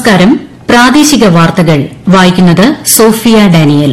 നമസ്കാരം പ്രാദേശിക വാർത്തകൾ വായിക്കുന്നത് സോഫിയ ഡാനിയൽ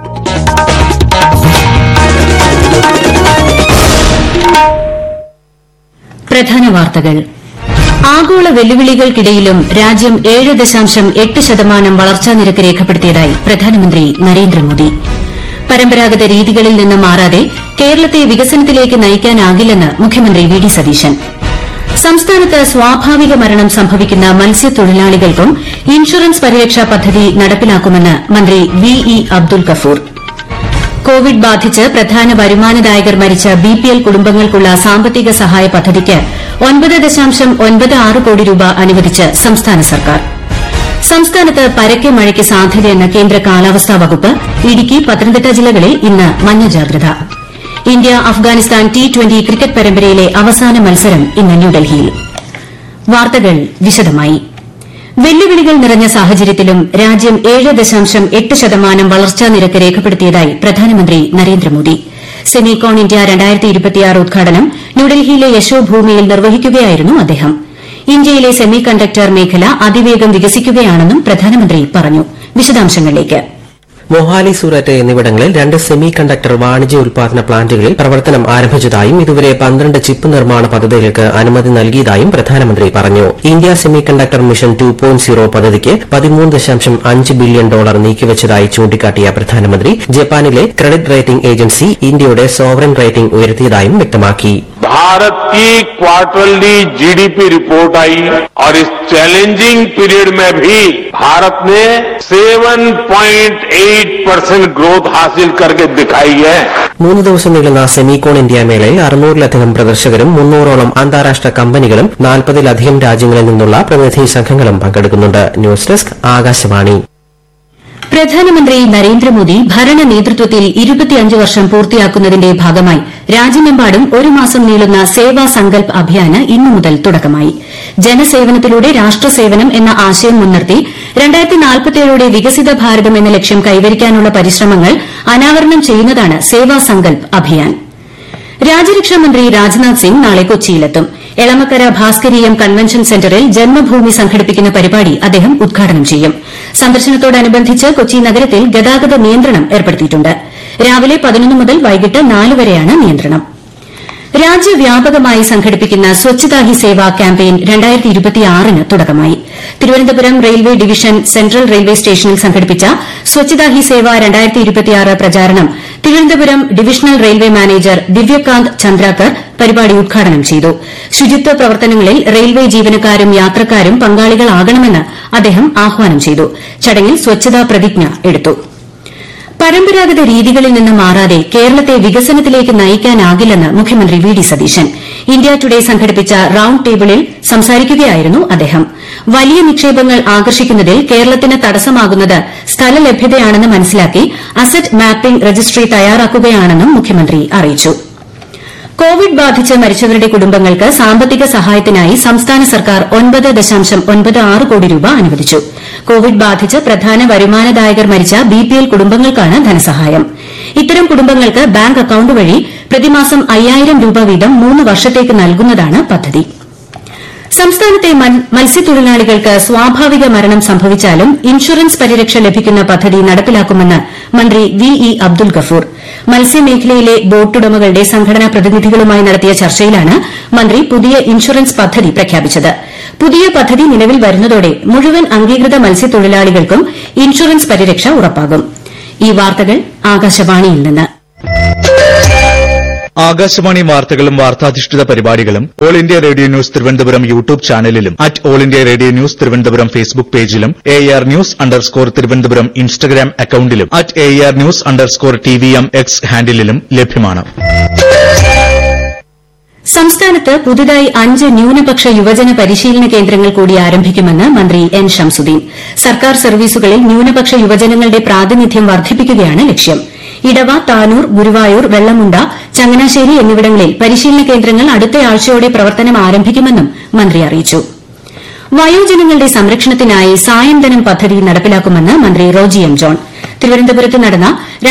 പ്രധാന വാർത്തകൾ ആഗോള വെല്ലുവിളികൾക്കിടയിലും രാജ്യം ഏഴ് ദശാംശം എട്ട് ശതമാനം വളർച്ചാ നിരക്ക് രേഖപ്പെടുത്തിയതായി പ്രധാനമന്ത്രി നരേന്ദ്രമോദി പരമ്പരാഗത രീതികളിൽ നിന്ന് മാറാതെ കേരളത്തെ വികസനത്തിലേക്ക് നയിക്കാനാകില്ലെന്ന് മുഖ്യമന്ത്രി വി ഡി സതീശൻ സംസ്ഥാനത്ത് സ്വാഭാവിക മരണം സംഭവിക്കുന്ന മത്സ്യത്തൊഴിലാളികൾക്കും ഇൻഷുറൻസ് പരിരക്ഷാ പദ്ധതി നടപ്പിലാക്കുമെന്ന് മന്ത്രി V E Abdul Gafoor Covid ബാധിച്ച് പ്രധാന വരുമാനദായകർ മരിച്ച ബിപിഎൽ കുടുംബങ്ങൾക്കുള്ള സാമ്പത്തിക സഹായ പദ്ധതിക്ക് ഒൻപത് ദശാംശം ഒൻപത് ആറ് കോടി രൂപ അനുവദിച്ച് സംസ്ഥാന സർക്കാർ സംസ്ഥാനത്ത് പരക്കെ മഴയ്ക്ക് സാധ്യതയെന്ന് കേന്ദ്ര കാലാവസ്ഥാ വകുപ്പ് ഇടുക്കി പത്തനംതിട്ട ജില്ലകളിൽ ഇന്ന് മഞ്ഞ ജാഗ്രത India Afghanistan T twenty cricket പരമ്പരയിലെ അവസാന മത്സരം ഇന്ന് ന്യൂഡൽഹിയിൽ വാർത്തകൾ വിശദമായി വെല്ലുവിളികൾ നിറഞ്ഞ സാഹചര്യത്തിലും രാജ്യം ഏഴ് ദശാംശം എട്ട് ശതമാനം വളർച്ചാ നിരക്ക് രേഖപ്പെടുത്തിയതായി പ്രധാനമന്ത്രി നരേന്ദ്രമോദി സെമികോൺ ഇന്ത്യ ഉദ്ഘാടനം ന്യൂഡൽഹിയിലെ യശോഭൂമിയിൽ നിർവഹിക്കുകയായിരുന്നു അദ്ദേഹം ഇന്ത്യയിലെ സെമി കണ്ടക്ടർ മേഖല അതിവേഗം വികസിക്കുകയാണെന്നും പ്രധാനമന്ത്രി പറഞ്ഞു വിശദാംശങ്ങളിലേക്ക് മൊഹാലി സൂററ്റ് എന്നിവിടങ്ങളിൽ രണ്ട് സെമി കണ്ടക്ടർ വാണിജ്യ ഉൽപാദന പ്ലാന്റുകളിൽ പ്രവർത്തനം ആരംഭിച്ചതായും ഇതുവരെ പന്ത്രണ്ട് ചിപ്പ് നിർമ്മാണ പദ്ധതികൾക്ക് അനുമതി നൽകിയതായും പ്രധാനമന്ത്രി പറഞ്ഞു India semiconductor mission two point zero പദ്ധതിക്ക് പതിമൂന്ന് ദശാംശം അഞ്ച് ബില്യൺ ഡോളർ നീക്കിവച്ചതായി ചൂണ്ടിക്കാട്ടിയ പ്രധാനമന്ത്രി ജപ്പാനിലെ ക്രെഡിറ്റ് റേറ്റിംഗ് ഏജൻസി ഇന്ത്യയുടെ സോവറൻ റേറ്റിംഗ് ഉയർത്തിയതായും വ്യക്തമാക്കി भारत की क्वार्टरली जीडीपी रिपोर्ट आई और इस चैलेंजिंग पीरियड में भी भारत ने 7.8 परसेंट ग्रोथ हासिल करके दिखाई है മൂന്ന് ദിവസം നീളുന്ന സെമികോൺ ഇന്ത്യ മേളയിൽ അറുന്നൂറിലധികം പ്രദർശകരും മുന്നൂറോളം അന്താരാഷ്ട്ര കമ്പനികളും നാൽപ്പതിലധികം രാജ്യങ്ങളിൽ നിന്നുള്ള പ്രതിനിധി സംഘങ്ങളും പങ്കെടുക്കുന്നുണ്ട് ന്യൂസ് ഡെസ്ക് ആകാശവാണി പ്രധാനമന്ത്രി നരേന്ദ്രമോദി ഭരണ നേതൃത്വത്തിൽ ഇരുപത്തിയഞ്ച് വർഷം പൂർത്തിയാക്കുന്നതിന്റെ ഭാഗമായി രാജ്യമെമ്പാടും ഒരു മാസം നീളുന്ന സേവാ സങ്കൽപ് അഭിയാന് ഇന്നു മുതൽ തുടക്കമായി ജനസേവനത്തിലൂടെ രാഷ്ട്രസേവനം എന്ന ആശയം മുൻനിർത്തി ോടെ വികസിത ഭാരതം എന്ന ലക്ഷ്യം കൈവരിക്കാനുള്ള പരിശ്രമങ്ങൾ അനാവരണം ചെയ്യുന്നതാണ് സേവാ സങ്കൽപ് അഭിയാൻ രാജ്യരക്ഷാമന്ത്രി രാജ്നാഥ് സിംഗ് നാളെ കൊച്ചിയിലെത്തും എളമക്കര ഭാസ്കരീയം കൺവെൻഷൻ സെന്ററിൽ ജന്മഭൂമി സംഘടിപ്പിക്കുന്ന പരിപാടി അദ്ദേഹം ഉദ്ഘാടനം ചെയ്യും സന്ദർശനത്തോടനുബന്ധിച്ച് കൊച്ചി നഗരത്തിൽ ഗതാഗത നിയന്ത്രണം ഏർപ്പെടുത്തിയിട്ടുണ്ട് രാവിലെ പതിനൊന്ന് മുതൽ വൈകിട്ട് നാല് വരെയാണ് നിയന്ത്രണം രാജ്യവ്യാപകമായി സംഘടിപ്പിക്കുന്ന സ്വച്ഛതാ ഹി സേവ ക്യാമ്പയിൻ ന് തുടക്കമായി Thiruvananthapuram railway division central railway സ്റ്റേഷനിൽ സംഘടിപ്പിച്ച സ്വച്ഛതാ ഹി സേവ പ്രചാരണം Thiruvananthapuram divisional railway manager Divyakant Chandrakar പരിപാടി ഉദ്ഘാടനം ചെയ്തു ശുചിത്വ പ്രവർത്തനങ്ങളിൽ റെയിൽവേ ജീവനക്കാരും യാത്രക്കാരും പങ്കാളികളാകണമെന്ന് അദ്ദേഹം ആഹ്വാനം ചെയ്തു ചടങ്ങിൽ സ്വച്ഛതാ പ്രതിജ്ഞ എടുത്തു പരമ്പരാഗത രീതികളിൽ നിന്ന് മാറാതെ കേരളത്തെ വികസനത്തിലേക്ക് നയിക്കാനാകില്ലെന്ന് മുഖ്യമന്ത്രി V D Satheesan India Today സംഘടിപ്പിച്ച റൌണ്ട് ടേബിളിൽ സംസാരിക്കുകയായിരുന്നു അദ്ദേഹം വലിയ നിക്ഷേപങ്ങൾ ആകർഷിക്കുന്നതിൽ കേരളത്തിന് തടസ്സമാകുന്നത് സ്ഥലലഭ്യതയാണെന്ന് മനസ്സിലാക്കി അസറ്റ് മാപ്പിംഗ് രജിസ്ട്രി തയ്യാറാക്കുകയാണെന്നും മുഖ്യമന്ത്രി അറിയിച്ചു കോവിഡ് ബാധിച്ച് മരിച്ചവരുടെ കുടുംബങ്ങൾക്ക് സാമ്പത്തിക സഹായത്തിനായി സംസ്ഥാന സർക്കാർ ഒൻപത് ദശാംശം ഒൻപത് ആറ് കോടി രൂപ അനുവദിച്ചു കോവിഡ് ബാധിച്ച് പ്രധാന വരുമാനദായകർ മരിച്ച ബിപിഎൽ കുടുംബങ്ങൾക്കാണ് ധനസഹായം ഇത്തരം കുടുംബങ്ങൾക്ക് ബാങ്ക് അക്കൌണ്ട് വഴി പ്രതിമാസം അയ്യായിരം രൂപ വീതം മൂന്ന് വർഷത്തേക്ക് നൽകുന്നതാണ് പദ്ധതി സംസ്ഥാനത്തെ മത്സ്യത്തൊഴിലാളികൾക്ക് സ്വാഭാവിക മരണം സംഭവിച്ചാലും ഇൻഷുറൻസ് പരിരക്ഷ ലഭിക്കുന്ന പദ്ധതി നടപ്പിലാക്കുമെന്ന് മന്ത്രി വി ഇ അബ്ദുൽ ഗഫൂർ മത്സ്യമേഖലയിലെ ബോട്ടുടമകളുടെ സംഘടനാ പ്രതിനിധികളുമായി നടത്തിയ ചർച്ചയിലാണ് മന്ത്രി പുതിയ ഇൻഷുറൻസ് പദ്ധതി പ്രഖ്യാപിച്ചത് പുതിയ പദ്ധതി നിലവിൽ വരുന്നതോടെ മുഴുവൻ അംഗീകൃത മത്സ്യത്തൊഴിലാളികൾക്കും ഇൻഷുറൻസ് പരിരക്ഷ ഉറപ്പാകും ഈ വാർത്തകൾ ആകാശവാണിയിൽ നിന്ന് ആകാശവാണി വാർത്തകളും വാർത്താധിഷ്ഠിത പരിപാടികളും All India Radio news Thiruvananthapuram YouTube ചാനലിലും at All India Radio news Thiruvananthapuram Facebook പേജിലും A R news underscore Thiruvananthapuram Instagram അക്കൌണ്ടിലും at A R news underscore T V M X ഹാൻഡിലും ലഭ്യമാണ് സംസ്ഥാനത്ത് പുതുതായി അഞ്ച് ന്യൂനപക്ഷ യുവജന പരിശീലന കേന്ദ്രങ്ങൾ കൂടി ആരംഭിക്കുമെന്ന് മന്ത്രി എൻ ഷംസുദ്ദീൻ സർക്കാർ സർവീസുകളിൽ ന്യൂനപക്ഷ യുവജനങ്ങളുടെ പ്രാതിനിധ്യം വർദ്ധിപ്പിക്കുകയാണ് ലക്ഷ്യം ഇടവ താനൂർ ഗുരുവായൂർ വെള്ളമുണ്ട ചങ്ങനാശ്ശേരി എന്നിവിടങ്ങളിൽ പരിശീലന കേന്ദ്രങ്ങൾ അടുത്തയാഴ്ചയോടെ പ്രവർത്തനം ആരംഭിക്കുമെന്നും മന്ത്രി അറിയിച്ചു വയോജനങ്ങളുടെ സംരക്ഷണത്തിനായി സായന്തനം പദ്ധതി നടപ്പിലാക്കുമെന്ന് മന്ത്രി റോജി എം ജോൺ തിരുവനന്തപുരത്ത് നടന്ന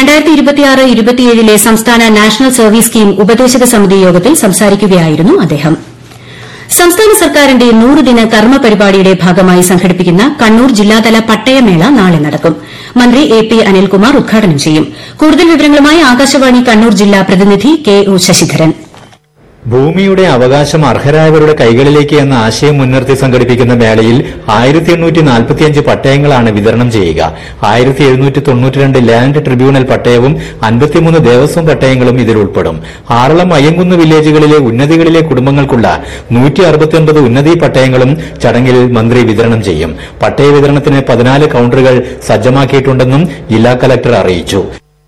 ലെ സംസ്ഥാന നാഷണൽ സർവീസ് സ്കീം ഉപദേശക സമിതി യോഗത്തിൽ സംസാരിക്കുകയായിരുന്നു അദ്ദേഹം സംസ്ഥാന സർക്കാരിന്റെ നൂറുദിന കർമ്മ പരിപാടിയുടെ ഭാഗമായി സംഘടിപ്പിക്കുന്ന കണ്ണൂർ ജില്ലാതല പട്ടയമേള നാളെ നടക്കും മന്ത്രി എ പി അനിൽകുമാർ ഉദ്ഘാടനം ചെയ്യും കൂടുതൽ വിവരങ്ങളുമായി ആകാശവാണി കണ്ണൂർ ജില്ലാ പ്രതിനിധി കെ ഒ ശശിധരൻ ഭൂമിയുടെ അവകാശം അർഹരായവരുടെ കൈകളിലേക്ക് എന്ന ആശയം മുൻനിർത്തി സംഘടിപ്പിക്കുന്ന മേളയിൽ ആയിരത്തി എണ്ണൂറ്റി നാൽപ്പത്തിയഞ്ച് പട്ടയങ്ങളാണ് വിതരണം ചെയ്യുക ആയിരത്തി എഴുന്നൂറ്റി തൊണ്ണൂറ്റിരണ്ട് ലാൻഡ് ട്രിബ്യൂണൽ പട്ടയവും അൻപത്തിമൂന്ന് ദേവസ്വം പട്ടയങ്ങളും ഇതിൽ ഉൾപ്പെടും ആറളം അയ്യങ്കുന്ന് വില്ലേജുകളിലെ ഉന്നതികളിലെ കുടുംബങ്ങൾക്കുള്ള നൂറ്റി അറുപത്തിയൊൻപത് ഉന്നതി പട്ടയങ്ങളും ചടങ്ങിൽ മന്ത്രി വിതരണം ചെയ്യും പട്ടയ വിതരണത്തിന് പതിനാല് കൌണ്ടറുകൾ സജ്ജമാക്കിയിട്ടുണ്ടെന്നും ജില്ലാ കലക്ടർ അറിയിച്ചു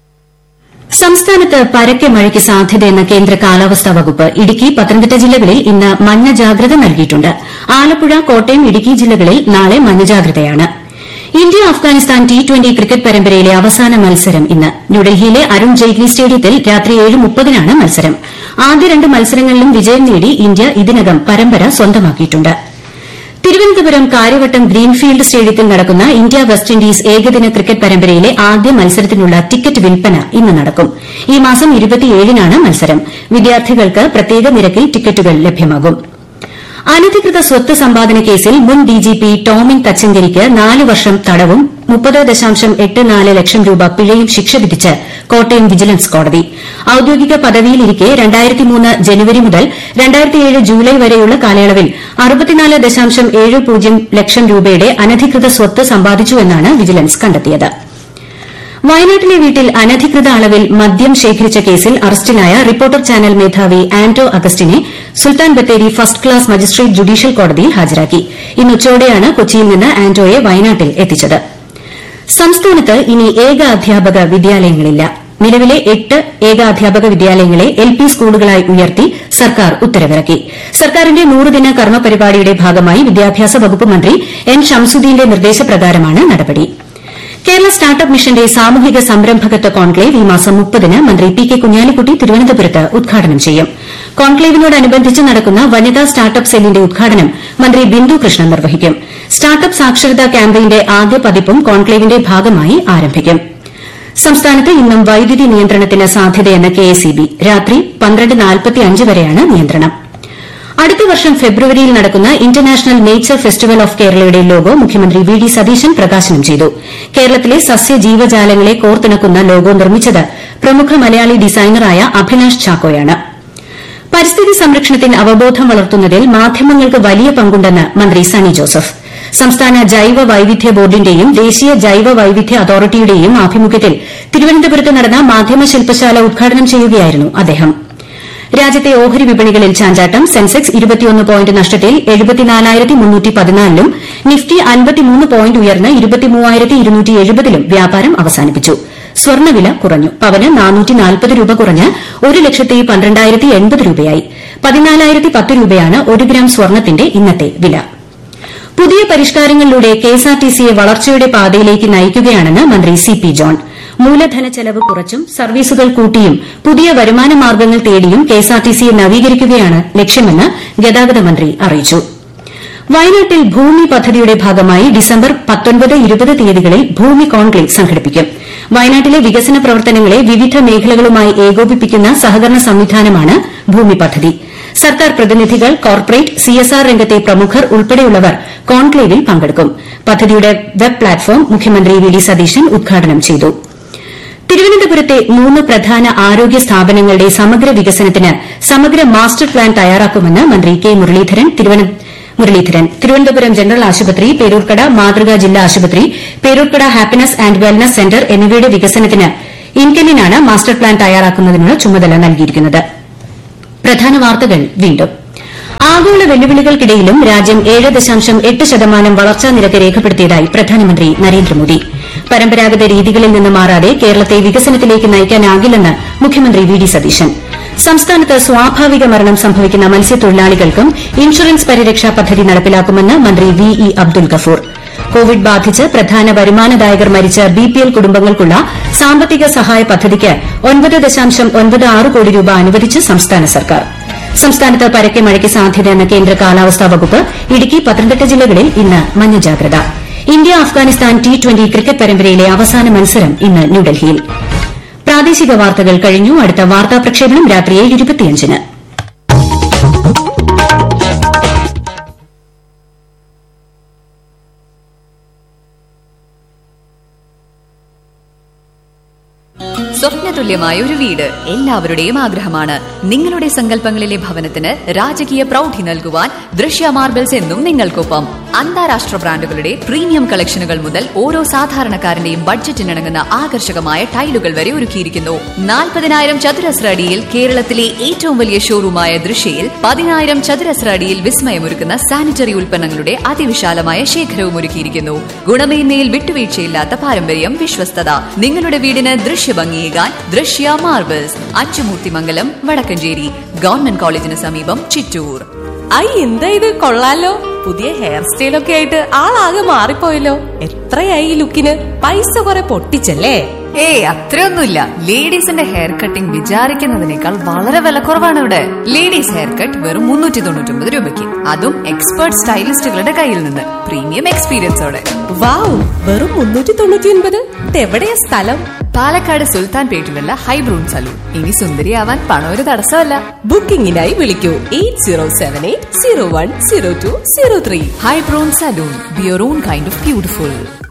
സംസ്ഥാനത്ത് പരക്കെ മഴയ്ക്ക് സാധ്യതയെന്ന കേന്ദ്ര കാലാവസ്ഥാ വകുപ്പ് ഇടുക്കി പത്തനംതിട്ട ജില്ലകളിൽ ഇന്ന് മഞ്ഞ ജാഗ്രത നൽകിയിട്ടുണ്ട് ആലപ്പുഴ കോട്ടയം ഇടുക്കി ജില്ലകളിൽ നാളെ മഞ്ഞ ജാഗ്രതയാണ് India Afghanistan T twenty cricket പരമ്പരയിലെ അവസാന മത്സരം ഇന്ന് ന്യൂഡൽഹിയിലെ അരുൺ ജെയ്റ്റ്ലി സ്റ്റേഡിയത്തിൽ രാത്രി ഏഴ് മുപ്പതിനാണ് മത്സരം ആദ്യ രണ്ട് മത്സരങ്ങളിലും വിജയം നേടി ഇന്ത്യ ഇതിനകം പരമ്പര സ്വന്തമാക്കിയിട്ടുണ്ട് തിരുവനന്തപുരം കാര്യവട്ടം ഗ്രീൻഫീൽഡ് സ്റ്റേഡിയത്തിൽ നടക്കുന്ന ഇന്ത്യ വെസ്റ്റ് ഇൻഡീസ് ഏകദിന ക്രിക്കറ്റ് പരമ്പരയിലെ ആദ്യ മത്സരത്തിനുള്ള ടിക്കറ്റ് വിൽപ്പന ഇന്ന് നടക്കും ഈ മാസം ഇരുപത്തിയേഴിനാണ് മത്സരം വിദ്യാർത്ഥികൾക്ക് പ്രത്യേക നിരക്കിൽ ടിക്കറ്റുകൾ ലഭ്യമാകും അനധികൃത സ്വത്ത് സമ്പാദന കേസിൽ മുൻ ഡിജിപി ടോമിൻ തച്ചങ്കരിക്ക് നാല് വർഷം തടവും മുപ്പത് ദശാംശം എട്ട് നാല് ലക്ഷം രൂപ പിഴയും ശിക്ഷ വിധിച്ച് കോട്ടയം വിജിലൻസ് കോടതി ഔദ്യോഗിക പദവിയിലിരിക്കെ രണ്ടായിരത്തിമൂന്ന് ജനുവരി മുതൽ രണ്ടായിരത്തിയേഴ് ജൂലൈ വരെയുള്ള കാലയളവിൽ അറുപത്തിനാല് ദശാംശം ഏഴ് പൂജ്യം ലക്ഷം രൂപയുടെ അനധികൃത സ്വത്ത് സമ്പാദിച്ചുവെന്നാണ് വിജിലൻസ് കണ്ടെത്തിയത് വയനാട്ടിലെ വീട്ടിൽ അനധികൃത അളവിൽ മദ്യം ശേഖരിച്ച കേസിൽ അറസ്റ്റിലായ റിപ്പോർട്ടർ ചാനൽ മേധാവി ആന്റോ അഗസ്റ്റിനെ സുൽത്താൻ Bathery first class magistrate judicial കോടതിയിൽ ഹാജരാക്കി ഇന്ന് ഉച്ചയോടെയാണ് കൊച്ചിയിൽ നിന്ന് ആന്റോയെ വയനാട്ടിൽ എത്തിച്ചത് സംസ്ഥാനത്ത് ഇനി ഏക അധ്യാപക വിദ്യാലയങ്ങളില്ല നിലവിലെ എട്ട് ഏകാധ്യാപക വിദ്യാലയങ്ങളെ എൽ പി സ്കൂളുകളായി ഉയർത്തി സർക്കാർ ഉത്തരവിറക്കി സർക്കാരിന്റെ നൂറുദിന കർമ്മ പരിപാടിയുടെ ഭാഗമായി വിദ്യാഭ്യാസ വകുപ്പ് മന്ത്രി എൻ ഷംസുദ്ദീന്റെ നിർദ്ദേശപ്രകാരമാണ് നടപടി കേരള സ്റ്റാർട്ടപ്പ് മിഷന്റെ സാമൂഹിക സംരംഭകത്വ കോൺക്ലേവ് ഈ മാസം മുപ്പതിന് മന്ത്രി പി കെ കുഞ്ഞാലിക്കുട്ടി തിരുവനന്തപുരത്ത് ഉദ്ഘാടനം ചെയ്യും കോൺക്ലേവിനോടനുബന്ധിച്ച് നടക്കുന്ന വനിതാ സ്റ്റാർട്ടപ്പ് സെല്ലിന്റെ ഉദ്ഘാടനം മന്ത്രി ബിന്ദു കൃഷ്ണൻ നിർവഹിക്കും സ്റ്റാർട്ടപ്പ് സാക്ഷരതാ ക്യാമ്പയിന്റെ ആദ്യ പതിപ്പും കോൺക്ലേവിന്റെ ഭാഗമായി ആരംഭിക്കും സംസ്ഥാനത്ത് ഇന്നും വൈദ്യുതി നിയന്ത്രണത്തിന് സാധ്യതയെന്ന് കെഎസ്ഇബി രാത്രി പന്ത്രണ്ട് നാൽപ്പത്തിയഞ്ച് വരെയാണ് നിയന്ത്രണം അടുത്ത വർഷം ഫെബ്രുവരിയിൽ നടക്കുന്ന ഇന്റർനാഷണൽ നേച്ചർ ഫെസ്റ്റിവൽ ഓഫ് കേരളയുടെ ലോഗോ മുഖ്യമന്ത്രി വി ഡി സതീശൻ പ്രകാശനം ചെയ്തു കേരളത്തിലെ സസ്യജീവജാലങ്ങളെ കോർത്തിണക്കുന്ന ലോഗോ നിർമ്മിച്ചത് പ്രമുഖ മലയാളി ഡിസൈനറായ അഭിലാഷ് ചാക്കോയാണ് പരിസ്ഥിതി സംരക്ഷണത്തിന് അവബോധം വളർത്തുന്നതിൽ മാധ്യമങ്ങൾക്ക് വലിയ പങ്കുണ്ടെന്ന് മന്ത്രി സണ്ണി ജോസഫ് സംസ്ഥാന ജൈവ വൈവിധ്യ ബോർഡിന്റെയും ദേശീയ ജൈവ വൈവിധ്യ അതോറിറ്റിയുടെയും ആഭിമുഖ്യത്തിൽ തിരുവനന്തപുരത്ത് നടന്ന മാധ്യമ ശില്പശാല ഉദ്ഘാടനം ചെയ്യുകയായിരുന്നു അദ്ദേഹം രാജ്യത്തെ ഓഹരി വിപണികളിൽ ചാഞ്ചാട്ടം സെൻസെക്സ് ഇരുപത്തിയൊന്ന് പോയിന്റ് നഷ്ടത്തിൽ എഴുപത്തിനാലായിരത്തി നിഫ്റ്റി അൻപത്തിമൂന്ന് പോയിന്റ് ഉയർന്ന് ഇരുപത്തിമൂവായിരത്തി ഇരുന്നൂറ്റി എഴുപതിലും വ്യാപാരം അവസാനിപ്പിച്ചു സ്വർണ്ണവില കുറഞ്ഞു പവന് നാനൂറ്റി നാൽപ്പത് രൂപ കുറഞ്ഞ് ഒരു ലക്ഷത്തി പന്ത്രണ്ടായിരത്തി എൺപത് രൂപയായി പതിനാലായിരത്തി പത്ത് രൂപയാണ് ഒരു ഗ്രാം സ്വർണ്ണത്തിന്റെ ഇന്നത്തെ വില പുതിയ പരിഷ്കാരങ്ങളിലൂടെ കെഎസ്ആർടിസിയെ വളർച്ചയുടെ പാതയിലേക്ക് നയിക്കുകയാണെന്ന് മന്ത്രി സി പി ജോൺ മൂലധന ചെലവ് കുറച്ചും സർവീസുകൾ കൂട്ടിയും പുതിയ വരുമാന മാർഗ്ഗങ്ങൾ തേടിയും കെഎസ്ആർടിസിയെ നവീകരിക്കുകയാണ് ലക്ഷ്യമെന്ന് ഗതാഗത മന്ത്രി അറിയിച്ചു വയനാട്ടിൽ ഭൂമി പദ്ധതിയുടെ ഭാഗമായി ഡിസംബർ പത്തൊൻപത് ഇരുപത് തീയതികളിൽ ഭൂമി കോൺക്ലേവ് സംഘടിപ്പിക്കും വയനാട്ടിലെ വികസന പ്രവർത്തനങ്ങളെ വിവിധ മേഖലകളുമായി ഏകോപിപ്പിക്കുന്ന സഹകരണ സംവിധാനമാണ് ഭൂമി പദ്ധതി സർക്കാർ പ്രതിനിധികൾ കോർപ്പറേറ്റ് സിഎസ്ആർ രംഗത്തെ പ്രമുഖർ ഉൾപ്പെടെയുള്ളവർ കോൺക്ലേവിൽ പങ്കെടുക്കും പദ്ധതിയുടെ വെബ് പ്ലാറ്റ്ഫോം മുഖ്യമന്ത്രി വി ഡി സതീശൻ ഉദ്ഘാടനം ചെയ്തു തിരുവനന്തപുരത്തെ മൂന്ന് പ്രധാന ആരോഗ്യ സ്ഥാപനങ്ങളുടെ സമഗ്ര വികസനത്തിന് സമഗ്ര മാസ്റ്റർ പ്ലാൻ തയ്യാറാക്കുമെന്ന് മന്ത്രി കെ മുരളീധരൻ തിരുവനന്തപുരം ജനറൽ ആശുപത്രി പേരൂർക്കട മാതൃകാ ജില്ലാ ആശുപത്രി Peroorkada happiness and wellness centre എന്നിവയുടെ വികസനത്തിന് ഇൻകെല്ലിനാണ് മാസ്റ്റർ പ്ലാൻ തയ്യാറാക്കുന്നതിനുള്ള ചുമതല നൽകിയിരിക്കുന്നത് പ്രധാന വാർത്തകൾ വീണ്ടും ആഗോള വെല്ലുവിളികൾക്കിടയിലും രാജ്യം ഏഴ് ദശാംശം എട്ട് ശതമാനം വളർച്ചാ നിരക്ക് രേഖപ്പെടുത്തിയതായി പ്രധാനമന്ത്രി നരേന്ദ്രമോദി പരമ്പരാഗത രീതികളിൽ നിന്ന് മാറാതെ കേരളത്തെ വികസനത്തിലേക്ക് നയിക്കാനാകില്ലെന്ന് മുഖ്യമന്ത്രി വി ഡി സതീശൻ സംസ്ഥാനത്ത് സ്വാഭാവിക മരണം സംഭവിക്കുന്ന മത്സ്യത്തൊഴിലാളികൾക്കും ഇൻഷുറൻസ് പരിരക്ഷാ പദ്ധതി നടപ്പിലാക്കുമെന്ന് മന്ത്രി V E Abdul Gafoor Covid ബാധിച്ച് പ്രധാന വരുമാനദായകർ മരിച്ച ബിപിഎൽ കുടുംബങ്ങൾക്കുള്ള സാമ്പത്തിക സഹായ പദ്ധതിക്ക് ഒൻപത് ദശാംശം ഒൻപത് ആറ് കോടി രൂപ അനുവദിച്ച് സംസ്ഥാന സർക്കാർ സംസ്ഥാനത്ത് പരക്കെ മഴയ്ക്ക് സാധ്യതയെന്ന കേന്ദ്ര കാലാവസ്ഥാ വകുപ്പ് ഇടുക്കി പത്തനംതിട്ട ജില്ലകളിൽ ഇന്ന് മഞ്ഞ ജാഗ്രത India Afghanistan T twenty cricket പരമ്പരയിലെ അവസാന മത്സരം ഇന്ന് ന്യൂഡൽഹിയിൽ പ്രാദേശിക വാർത്തകൾ കഴിഞ്ഞു അടുത്ത വാർത്താ പ്രക്ഷേപണം രാത്രി ഏഴ് ഇരുപത്തിയഞ്ചിന് സ്വപ്നതുല്യമായ ഒരു വീട് എല്ലാവരുടെയും ആഗ്രഹമാണ് നിങ്ങളുടെ സങ്കല്പങ്ങളിലെ ഭവനത്തിന് രാജകീയ പ്രൗഢി നൽകുവാൻ ദൃശ്യ മാർബിൾസ് എന്നും നിങ്ങൾക്കൊപ്പം അന്താരാഷ്ട്ര ബ്രാൻഡുകളുടെ പ്രീമിയം കളക്ഷനുകൾ മുതൽ ഓരോ സാധാരണക്കാരന്റെയും ബഡ്ജറ്റിനിണങ്ങുന്ന ആകർഷകമായ ടൈലുകൾ വരെ ഒരുക്കിയിരിക്കുന്നു നാൽപ്പതിനായിരം ചതുരശ്ര അടിയിൽ കേരളത്തിലെ ഏറ്റവും വലിയ ഷോറൂമായ ദൃശ്യയിൽ പതിനായിരം ചതുരശ്ര അടിയിൽ വിസ്മയമൊരുക്കുന്ന സാനിറ്ററി ഉൽപ്പന്നങ്ങളുടെ അതിവിശാലമായ ശേഖരവും ഒരുക്കിയിരിക്കുന്നു ഗുണമേന്മയിൽ വിട്ടുവീഴ്ചയില്ലാത്ത പാരമ്പര്യം വിശ്വസ്തത നിങ്ങളുടെ വീടിന് ദൃശ്യഭംഗിയേകാൻ ദൃശ്യ മാർബിൾസ് അച്ചുമൂർത്തിമംഗലം വടക്കഞ്ചേരി ഗവൺമെന്റ് കോളേജിന് സമീപം ചിറ്റൂർ ഐ എന്താ ഇത് കൊള്ളാലോ പുതിയ ഹെയർ സ്റ്റൈലൊക്കെ ആയിട്ട് ആളാകെ മാറിപ്പോയല്ലോ എത്രയായി ഈ ലുക്കിന് പൈസ കുറെ പൊട്ടിച്ചല്ലേ ഏയ് അത്രയൊന്നുമില്ല ലേഡീസിന്റെ ഹെയർ കട്ടിംഗ് വിചാരിക്കുന്നതിനേക്കാൾ വളരെ വിലക്കുറവാണ് ഇവിടെ ലേഡീസ് ഹെയർ കട്ട് വെറും മുന്നൂറ്റി തൊണ്ണൂറ്റി ഒമ്പത് രൂപയ്ക്ക് അതും എക്സ്പേർട്ട് സ്റ്റൈലിസ്റ്റുകളുടെ കയ്യിൽ നിന്ന് പ്രീമിയം എക്സ്പീരിയൻസോടെ വാവ് വെറും മുന്നൂറ്റി തൊണ്ണൂറ്റി ഒൻപത് എവിടെയാ സ്ഥലം പാലക്കാട് സുൽത്താൻ പേട്ടിലുള്ള ഹൈബ്രൂൺ സലൂൺ ഇനി സുന്ദരിയാവാൻ പണം ഒരു തടസ്സമല്ല ബുക്കിംഗിനായി വിളിക്കൂ eight zero seven eight zero one zero two zero three ഹൈബ്രൂൺ salon be your own kind of beautiful